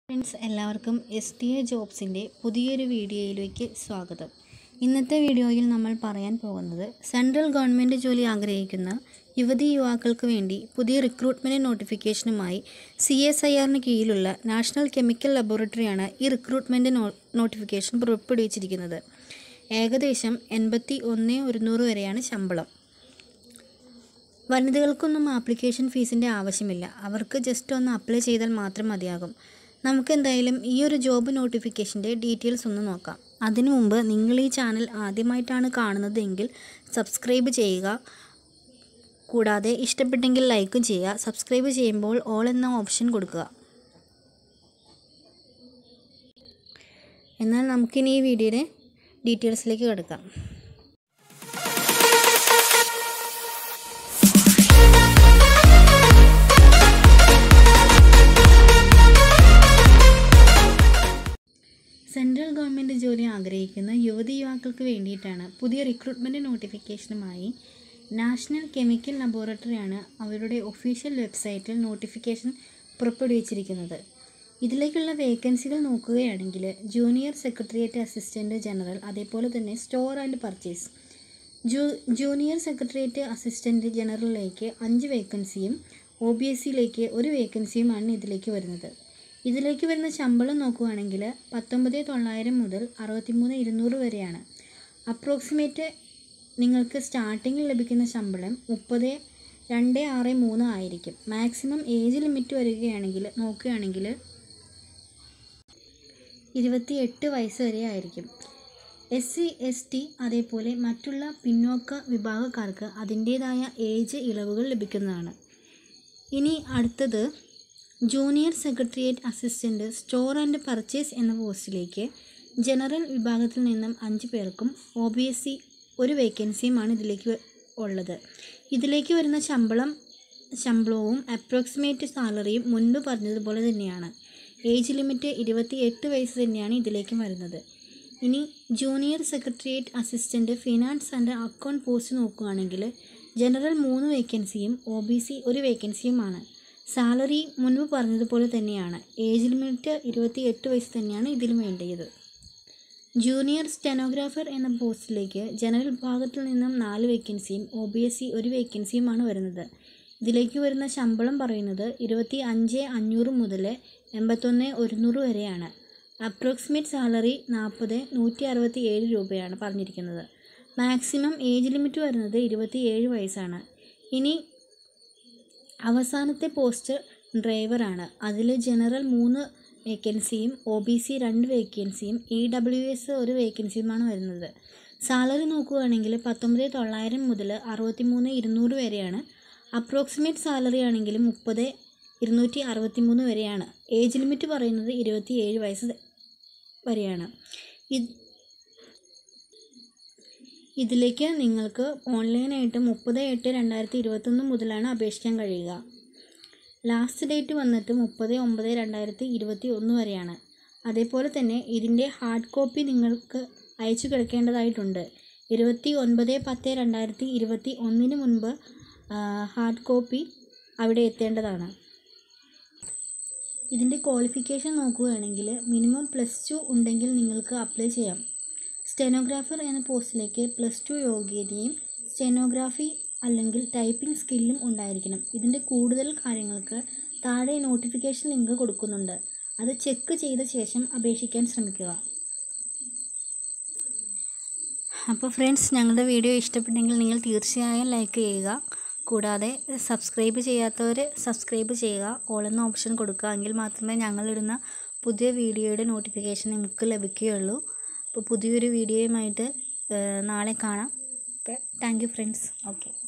friends എല്ലാവർക്കും S T A ജോബ്സിൻ്റെ പുതിയൊരു വീഡിയോയിലേക്ക് സ്വാഗതം ഇന്നത്തെ വീഡിയോയിൽ നമ്മൾ പറയാൻ പോകുന്നത് സെൻട്രൽ ഗവൺമെൻറ് ജോലി ആഗ്രഹിക്കുന്ന യുവതി യുവാക്കൾക്ക് വേണ്ടി പുതിയ റിക്രൂട്ട്മെൻറ്റ് നോട്ടിഫിക്കേഷനുമായി സി എസ് ഐ ആറിന് കീഴിലുള്ള നാഷണൽ കെമിക്കൽ ലബോറട്ടറിയാണ് ഈ റിക്രൂട്ട്മെൻറ്റ് നോ നോട്ടിഫിക്കേഷൻ പുറപ്പെടുവിച്ചിരിക്കുന്നത് ഏകദേശം എൺപത്തി ഒന്ന് ഒരുന്നൂറ് വരെയാണ് ശമ്പളം വനിതകൾക്കൊന്നും ആപ്ലിക്കേഷൻ ഫീസിൻ്റെ ആവശ്യമില്ല അവർക്ക് ജസ്റ്റ് ഒന്ന് അപ്ലൈ ചെയ്താൽ മാത്രം മതിയാകും നമുക്ക് എന്തായാലും ഈ ഒരു ജോബ് നോട്ടിഫിക്കേഷൻ്റെ ഡീറ്റെയിൽസ് ഒന്ന് നോക്കാം അതിനു മുമ്പ് നിങ്ങൾ ഈ ചാനൽ ആദ്യമായിട്ടാണ് കാണുന്നതെങ്കിൽ സബ്സ്ക്രൈബ് ചെയ്യുക കൂടാതെ ഇഷ്ടപ്പെട്ടെങ്കിൽ ലൈക്കും ചെയ്യുക സബ്സ്ക്രൈബ് ചെയ്യുമ്പോൾ ഓൾ എന്ന ഓപ്ഷൻ കൊടുക്കുക എന്നാൽ നമുക്കിനി ഈ വീഡിയോയുടെ ഡീറ്റെയിൽസിലേക്ക് കിടക്കാം സെൻട്രൽ ഗവൺമെൻറ് ജോലി ആഗ്രഹിക്കുന്ന യുവതി യുവാക്കൾക്ക് വേണ്ടിയിട്ടാണ് പുതിയ റിക്രൂട്ട്മെൻറ്റ് നോട്ടിഫിക്കേഷനുമായി നാഷണൽ കെമിക്കൽ ലബോറട്ടറിയാണ് അവരുടെ ഒഫീഷ്യൽ വെബ്സൈറ്റിൽ നോട്ടിഫിക്കേഷൻ പുറപ്പെടുവിച്ചിരിക്കുന്നത് ഇതിലേക്കുള്ള വേക്കൻസികൾ നോക്കുകയാണെങ്കിൽ ജൂനിയർ സെക്രട്ടേറിയറ്റ് അസിസ്റ്റൻറ്റ് ജനറൽ അതേപോലെ തന്നെ സ്റ്റോർ ആൻഡ് പർച്ചേസ് ജൂ ജൂനിയർ സെക്രട്ടേറിയറ്റ് അസിസ്റ്റൻറ്റ് ജനറലിലേക്ക് അഞ്ച് വേക്കൻസിയും ഒ ബി എസ് സിയിലേക്ക് ഒരു വേക്കൻസിയുമാണ് ഇതിലേക്ക് വരുന്നത് ഇതിലേക്ക് വരുന്ന ശമ്പളം നോക്കുകയാണെങ്കിൽ പത്തൊമ്പത് തൊള്ളായിരം മുതൽ അറുപത്തിമൂന്ന് ഇരുന്നൂറ് വരെയാണ് അപ്രോക്സിമേറ്റ് നിങ്ങൾക്ക് സ്റ്റാർട്ടിങ്ങിൽ ലഭിക്കുന്ന ശമ്പളം മുപ്പത് രണ്ട് ആറ് മൂന്ന് ആയിരിക്കും മാക്സിമം ഏജ് ലിമിറ്റ് വരികയാണെങ്കിൽ നോക്കുകയാണെങ്കിൽ ഇരുപത്തി എട്ട് വയസ്സ് വരെ ആയിരിക്കും എസ് സി എസ് ടി അതേപോലെ മറ്റുള്ള പിന്നോക്ക വിഭാഗക്കാർക്ക് അതിൻ്റേതായ ഏജ് ഇളവുകൾ ലഭിക്കുന്നതാണ് ഇനി അടുത്തത് junior secretariat assistant store and purchase എന്ന പോസ്റ്റിലേക്ക് ജനറൽ വിഭാഗത്തിൽ നിന്നും അഞ്ച് പേർക്കും ഒ ബി എസ് സി ഒരു വേക്കൻസിയുമാണ് ഇതിലേക്ക് ഉള്ളത് ഇതിലേക്ക് വരുന്ന ശമ്പളം ശമ്പളവും അപ്രോക്സിമേറ്റ് സാലറിയും മുൻപ് പറഞ്ഞതുപോലെ തന്നെയാണ് ഏജ് ലിമിറ്റ് ഇരുപത്തി എട്ട് വയസ്സ് തന്നെയാണ് ഇതിലേക്കും വരുന്നത് ഇനി junior secretariat assistant finance and account post നോക്കുകയാണെങ്കിൽ ജനറൽ മൂന്ന് വേക്കൻസിയും ഒ ബി സി ഒരു വേക്കൻസിയുമാണ് സാലറി മുൻപ് പറഞ്ഞതുപോലെ തന്നെയാണ് ഏജ് ലിമിറ്റ് ഇരുപത്തി എട്ട് വയസ്സ് തന്നെയാണ് ഇതിലും വേണ്ടത് ജൂനിയർ സ്റ്റെനോഗ്രാഫർ എന്ന പോസ്റ്റിലേക്ക് ജനറൽ വിഭാഗത്തിൽ നിന്നും നാല് വേക്കൻസിയും ഒ ബി എസ് സി ഒരു വേക്കൻസിയുമാണ് വരുന്നത് ഇതിലേക്ക് വരുന്ന ശമ്പളം പറയുന്നത് ഇരുപത്തി അഞ്ച് അഞ്ഞൂറ് മുതൽ എൺപത്തൊന്ന് ഒരുന്നൂറ് വരെയാണ് അപ്രോക്സിമേറ്റ് സാലറി നാൽപ്പത് നൂറ്റി അറുപത്തി ഏഴ് രൂപയാണ് പറഞ്ഞിരിക്കുന്നത് മാക്സിമം ഏജ് ലിമിറ്റ് വരുന്നത് ഇരുപത്തി ഏഴ് വയസ്സാണ് ഇനി അവസാനത്തെ പോസ്റ്റ് ഡ്രൈവറാണ് അതിൽ ജനറൽ മൂന്ന് വേക്കൻസിയും ഒ ബി സി രണ്ട് വേക്കൻസിയും ഇ ഡബ്ല്യു എസ് ഒരു വേക്കൻസിയുമാണ് വരുന്നത് സാലറി നോക്കുകയാണെങ്കിൽ പത്തൊമ്പത് തൊള്ളായിരം മുതൽ അറുപത്തി മൂന്ന് ഇരുന്നൂറ് വരെയാണ് അപ്രോക്സിമേറ്റ് സാലറി ആണെങ്കിൽ മുപ്പത് ഇരുന്നൂറ്റി അറുപത്തി മൂന്ന് വരെയാണ് ഏജ് ലിമിറ്റ് പറയുന്നത് ഇരുപത്തി ഏഴ് വയസ്സ് വരെയാണ് ഇത് ഇതിലേക്ക് നിങ്ങൾക്ക് ഓൺലൈനായിട്ട് മുപ്പത് എട്ട് രണ്ടായിരത്തി ഇരുപത്തൊന്ന് മുതലാണ് അപേക്ഷിക്കാൻ കഴിയുക ലാസ്റ്റ് ഡേറ്റ് വന്നിട്ട് മുപ്പത് ഒമ്പത് രണ്ടായിരത്തി ഇരുപത്തി ഒന്ന് വരെയാണ് അതേപോലെ തന്നെ ഇതിൻ്റെ ഹാർഡ് കോപ്പി നിങ്ങൾക്ക് അയച്ചു കിടക്കേണ്ടതായിട്ടുണ്ട് ഇരുപത്തി ഒൻപത് പത്ത് രണ്ടായിരത്തി ഇരുപത്തി ഒന്നിന് മുൻപ് ഹാർഡ് കോപ്പി അവിടെ എത്തേണ്ടതാണ് ഇതിൻ്റെ ക്വാളിഫിക്കേഷൻ നോക്കുകയാണെങ്കിൽ മിനിമം പ്ലസ് ടു ഉണ്ടെങ്കിൽ നിങ്ങൾക്ക് അപ്ലൈ ചെയ്യാം സ്റ്റെനോഗ്രാഫർ എന്ന പോസ്റ്റിലേക്ക് പ്ലസ് ടു യോഗ്യതയും സ്റ്റെനോഗ്രാഫി അല്ലെങ്കിൽ ടൈപ്പിംഗ് സ്കില്ലും ഉണ്ടായിരിക്കണം ഇതിൻ്റെ കൂടുതൽ കാര്യങ്ങൾക്ക് താഴെ നോട്ടിഫിക്കേഷൻ ലിങ്ക് കൊടുക്കുന്നുണ്ട് അത് ചെക്ക് ചെയ്ത ശേഷം അപേക്ഷിക്കാൻ ശ്രമിക്കുക അപ്പോൾ ഫ്രണ്ട്സ് ഞങ്ങളുടെ വീഡിയോ ഇഷ്ടപ്പെട്ടെങ്കിൽ നിങ്ങൾ തീർച്ചയായും ലൈക്ക് ചെയ്യുക കൂടാതെ സബ്സ്ക്രൈബ് ചെയ്യാത്തവർ സബ്സ്ക്രൈബ് ചെയ്യുക ഓൾ എന്ന ഓപ്ഷൻ കൊടുക്കുക എങ്കിൽ മാത്രമേ ഞങ്ങളിടുന്ന പുതിയ വീഡിയോയുടെ നോട്ടിഫിക്കേഷൻ നമുക്ക് ലഭിക്കുകയുള്ളൂ അപ്പോൾ പുതിയൊരു വീഡിയോയുമായിട്ട് നാളെ കാണാം താങ്ക് യു ഫ്രണ്ട്സ് ഓക്കെ